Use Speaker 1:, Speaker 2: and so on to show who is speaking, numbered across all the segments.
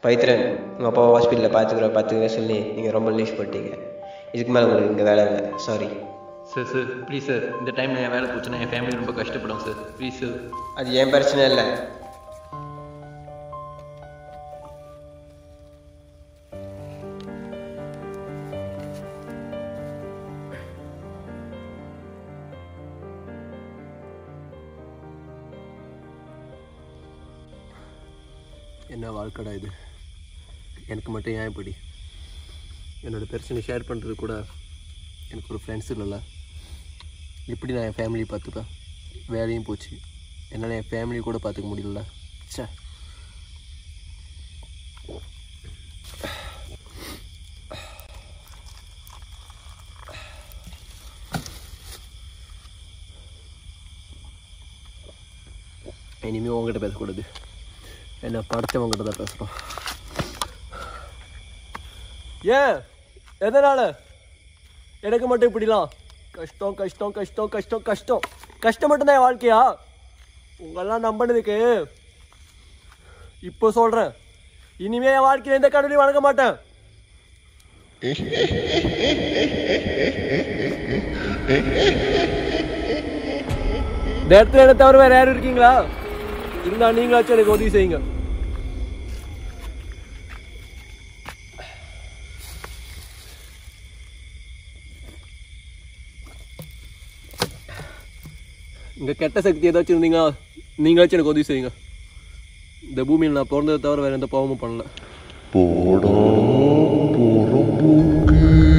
Speaker 1: பவித்ரன் உங்கள் அப்பாவை ஹாஸ்பிட்டலில் பார்த்துக்குறோம் பார்த்துக்கிறேன் சொல்லி நீங்கள் ரொம்ப ரிலீஸ் பண்ணிட்டீங்க இதுக்கு மேலே உங்களுக்கு இங்கே வேலை இல்லை sorry
Speaker 2: sir sir please sir இந்த டைமில் என் வேலை போச்சுன்னா என் ஃபேமிலி ரொம்ப கஷ்டப்படும் சார் ப்ளீஸ் சார்
Speaker 1: அது என் பிரச்சனை இல்லை
Speaker 3: என்ன வாழ்க்கடா இது எனக்கு மட்டும் ஏன் இப்படி என்னோடய பிரச்சனை ஷேர் பண்ணுறது கூட எனக்கு ஒரு ஃப்ரெண்ட்ஸ் இல்லைல்ல இப்படி நான் என் ஃபேமிலி பார்த்துப்பேன் வேலையும் போச்சு என்னால் என் ஃபேமிலி கூட பார்த்துக்க முடியல ச்சே இனிமேல் உங்ககிட்ட பேசக்கூடாது என்ன படைச்சவங்ககிட்ட தான் பேசுகிறோம் ஏன் எதனால எனக்கு மட்டும் இப்படிலாம் கஷ்டம் கஷ்டம் கஷ்டம் கஷ்டம் கஷ்டம் கஷ்டம் மட்டும்தான் என் வாழ்க்கையா உங்களெல்லாம் நம்பினதுக்கு இப்போ சொல்கிறேன் இனிமே என் வாழ்க்கையில் எந்த கடவுளையும் வணங்க மாட்டேன் இந்த இடத்துல என்ன தவிர வேற யாரும் இருக்கீங்களா இருந்தா நீங்களாச்சும் எனக்கு உதவி செய்யுங்க இங்க கெட்ட சக்தி ஏதாச்சும் இருந்தீங்களா நீங்களாச்சும் எனக்கு உதவி செய்யுங்க இந்த பூமியில் நான் பிறந்ததை தவிர வேற எந்த பாவமும் பண்ணல
Speaker 4: போடா புறம்போக்கு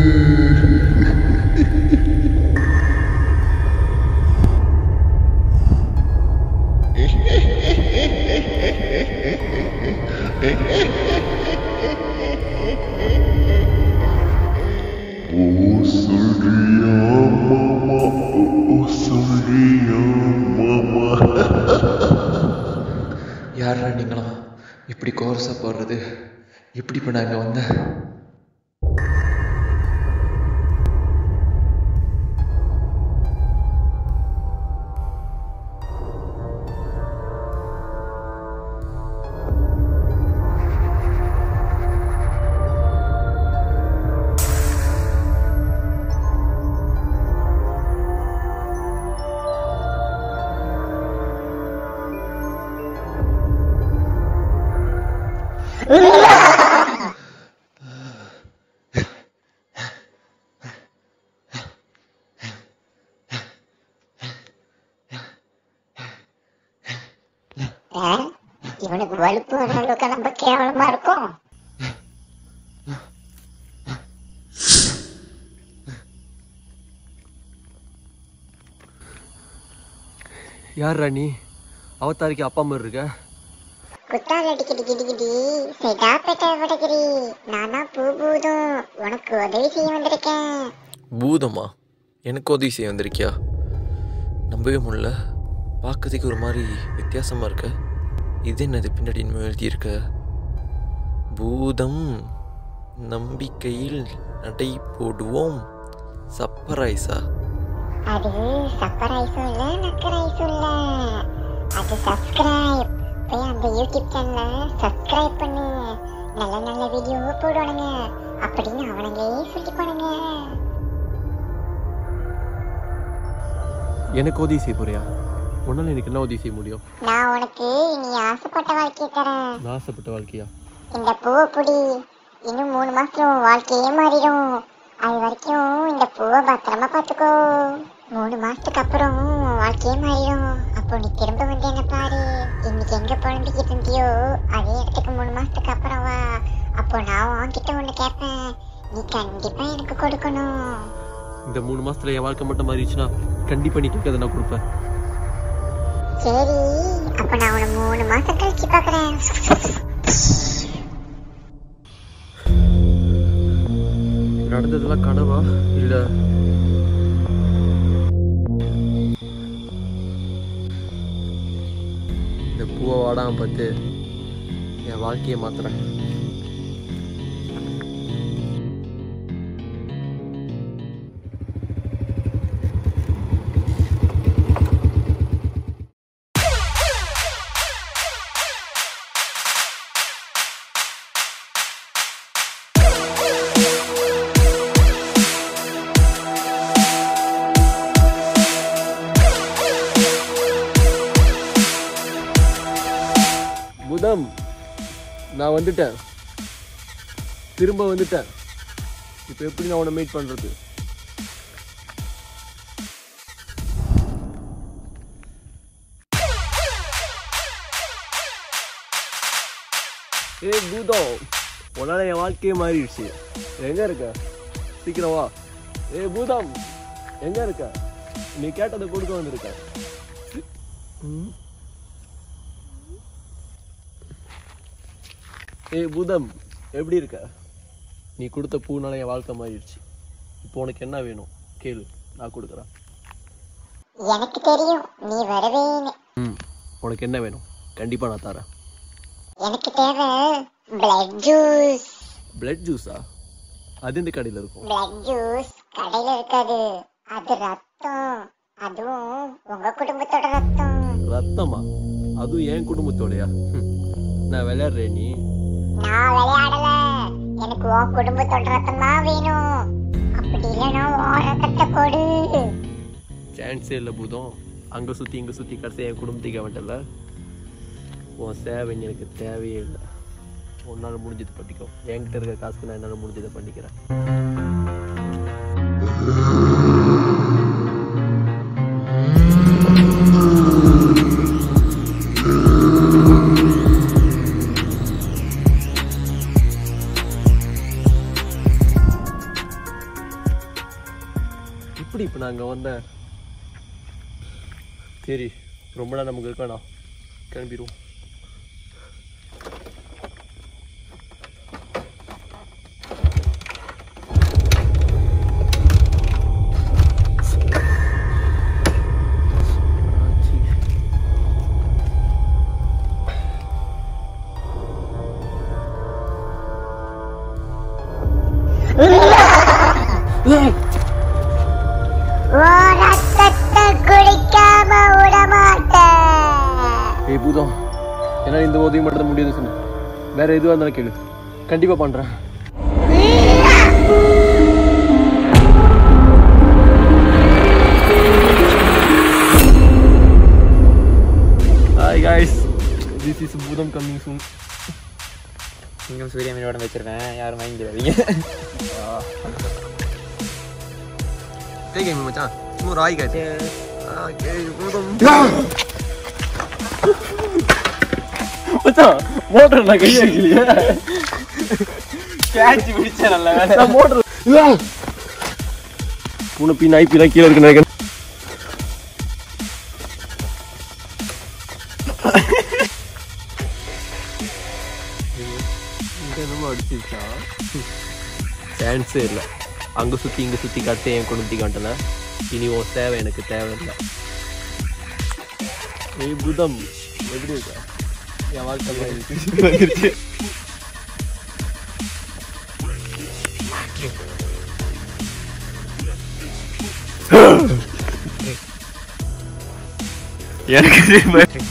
Speaker 4: ஓ சொல்றியா மாமா ஓ சொல்றியா மாமா
Speaker 5: யாரா நீங்களாம் இப்படி கோரஸாக போடுறது எப்படி இப்போ நான் இங்கே வந்தேன்
Speaker 6: ஏன்? இவனுக்கு வலுப்பு வர அளவுக்கு நம்ம கேவலமா இருக்கும்
Speaker 3: யார் ராணி அவதாரிக்கு அப்பா மாதிரி இருக்க
Speaker 6: குத்தால் அடிக்கடி கிடிக்கிடி செடா பெட்ட வடகிரி நானா பூ பூதும் உனக்கு உதவி செய்ய வந்திருக்கேன்
Speaker 5: பூதமா எனக்கு உதவி செய்ய வந்திருக்கியா நம்பவே முடியல பார்க்கறதுக்கு ஒரு மாதிரி வித்தியாசமாக இருக்க இது என்னது பின்னாடி இன்னும் எழுதியிருக்க பூதம் நம்பிக்கையில் நடை போடுவோம் சப்பரைஸா
Speaker 6: அது சப்பர் ஐஸும் இல்ல நக்கர் ஐஸும் இல்ல அது சப்ஸ்கிரைப் போய் அந்த யூடியூப் சேனலை சப்ஸ்கிரைப் பண்ணு நல்ல நல்ல வீடியோ போடுவானுங்க அப்படின்னு அவனுங்களே சொல்லிப்பானுங்க
Speaker 3: எனக்கு உதவி செய்ய போறியா உன்னால எனக்கு என்ன உதவி செய்ய முடியும்
Speaker 6: நான் உனக்கு நீ ஆசைப்பட்ட வாழ்க்கையை தரேன்
Speaker 3: நான் ஆசைப்பட்ட வாழ்க்கையா
Speaker 6: இந்த பூவை புடி இன்னும் மூணு மாசத்துல உன் வாழ்க்கையே மாறிடும் அது வரைக்கும் இந்த பூவை பத்திரமா பார்த்துக்கோ மூணு மாசத்துக்கு அப்புறம் உன் வாழ்க்கையே மாறிடும் அப்போ நீ திரும்ப வந்து என்ன பாரு இன்னைக்கு எங்க புலம்பிக்கிட்டு இருந்தியோ அதே இடத்துக்கு மூணு மாசத்துக்கு அப்புறம் வா அப்போ நான் உன்கிட்ட ஒண்ணு கேட்பேன் நீ கண்டிப்பா எனக்கு கொடுக்கணும்
Speaker 3: இந்த மூணு மாசத்துல என் வாழ்க்கை மட்டும் மாறிடுச்சுன்னா கண்டிப்பா நீ கேட்கறத நான் கொடுப்பேன்
Speaker 6: சரி அப்ப நான் உன்னை மூணு மாசம் கழிச்சு பாக்குறேன்
Speaker 3: நடந்ததெல்லாம் கனவா இல்ல இந்த பூவை வாடாம பார்த்து என் வாழ்க்கையை மாத்துறேன் புதம் நான் வந்துட்டேன் திரும்ப வந்துட்டேன் இப்போ எப்படி நான் உன்னை மீட் பண்ணுறது ஏ பூதம் உன்னால என் வாழ்க்கையே மாறிடுச்சு எங்க இருக்க சீக்கிரம் வா ஏ பூதம் எங்க இருக்க நீ கேட்டதை கொடுக்க வந்திருக்க ம். ஏ பூதம் எப்படி இருக்க நீ கொடுத்த பூனால என் வாழ்க்கை மாறிடுச்சு இப்போ உனக்கு என்ன வேணும் கேளு நான் கொடுக்குறேன்
Speaker 6: எனக்கு தெரியும் நீ வருவேன்னு
Speaker 3: ம் உனக்கு என்ன வேணும் கண்டிப்பாக நான் தரேன்
Speaker 6: எனக்கு தேவை பிளட் ஜூஸ்
Speaker 3: பிளட் ஜூஸா அது இந்த கடையில் இருக்கும்
Speaker 6: பிளட் ஜூஸ் கடையில இருக்காது அது ரத்தம் அதுவும் உங்க குடும்பத்தோட ரத்தம்
Speaker 3: ரத்தமா அதுவும் என் குடும்பத்தோடயா ம். நான் விளையாடுறேன் நீ
Speaker 6: நான் விளையாடல எனக்கு உன் குடும்பத்தோட ரத்தம் தான் வேணும் அப்படி இல்லைன்னா உன் ரத்தத்தை கொடு
Speaker 3: சான்ஸே இல்லை பூதம் அங்கே சுற்றி இங்கே சுற்றி கடைசி என் குடும்பத்துக்கு வந்துட்டல உன் சேவை எனக்கு தேவையே இல்லை உன்னால் முடிஞ்சது பண்ணிக்கோ என்கிட்ட இருக்க காசுக்கு நான் என்னால் முடிஞ்சதை பண்ணிக்கிறேன் இப்படி இப்போ நாங்கள் வந்தேன் சரி ரொம்ப நேரம் நமக்கு இருக்காண்ணா கிளம்பிடுவோம்
Speaker 6: உன் ரத்தத்தை குடிக்காம விட மாட்டேன்
Speaker 3: ஏய் பூதம் ஏன்னா இந்த உதவி மட்டும் தான் முடியாது சொன்னேன் வேற எதுவாக இருந்தாலும் கேளு கண்டிப்பாக பண்ணுறேன் ஹாய் காய்ஸ் திஸ் இஸ் பூதம் கம்மிங் சூன்
Speaker 7: இங்கும் சூரிய மீனோட வச்சிருக்கேன் யாரும் வாங்கிக்கிறாதீங்க
Speaker 1: தேங்க மச்சான் சும்மா ராய் காய்ச்சி
Speaker 3: மச்சான் மோட்டர் நான் கையை வைக்கலையே
Speaker 7: கேட்ச் பிடிச்ச நல்ல வேலை
Speaker 3: நான் மோட்டர் பூனை பி நாய் பீலாம் கீழே இருக்கு நினைக்கிறேன் இங்க என்னமோ அடிச்சிருச்சா சான்ஸே இல்லை அங்கே சுற்றி இங்கே சுற்றி கட்டு என் குடும்பத்தி காட்டல இனி உன் தேவை எனக்கு தேவையில்லை ஏய் புதம் எப்படி இருக்கா என் வாழ்க்கை வந்துருச்சு எனக்கு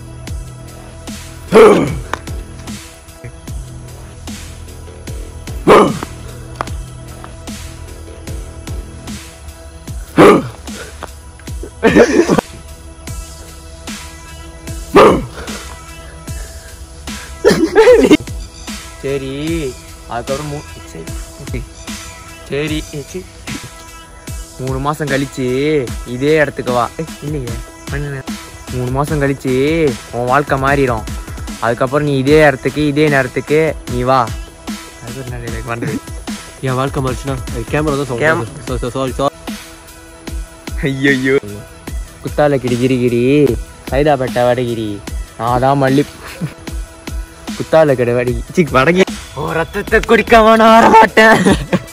Speaker 7: சரி அதுக்கப்புறம் மூ சரி சரி ஏ, சரி. மூணு மாசம் கழிச்சு இதே இடத்துக்கு வா ஏய், இல்லையே பண்ணுங்க மூணு மாசம் கழிச்சு உன் வாழ்க்கை மாறிடும் அதுக்கப்புறம் நீ இதே இடத்துக்கு இதே நேரத்துக்கு நீ வா அது ஒரு நல்ல எனக்கு பண்றது
Speaker 3: என் வாழ்க்கை மாறிச்சுன்னா கேமரா தான்
Speaker 7: Cam-
Speaker 3: சொல்றேன் சாரி சாரி
Speaker 7: ஐயோ குத்தால கிரி கிரி கிரி சைதாப்பேட்டை வடகிரி நான் தான் மல்லி குத்தால கடை வடகி சி வடகி ஓ ரத்தத்தை குடிக்காம நான் வர மாட்டேன்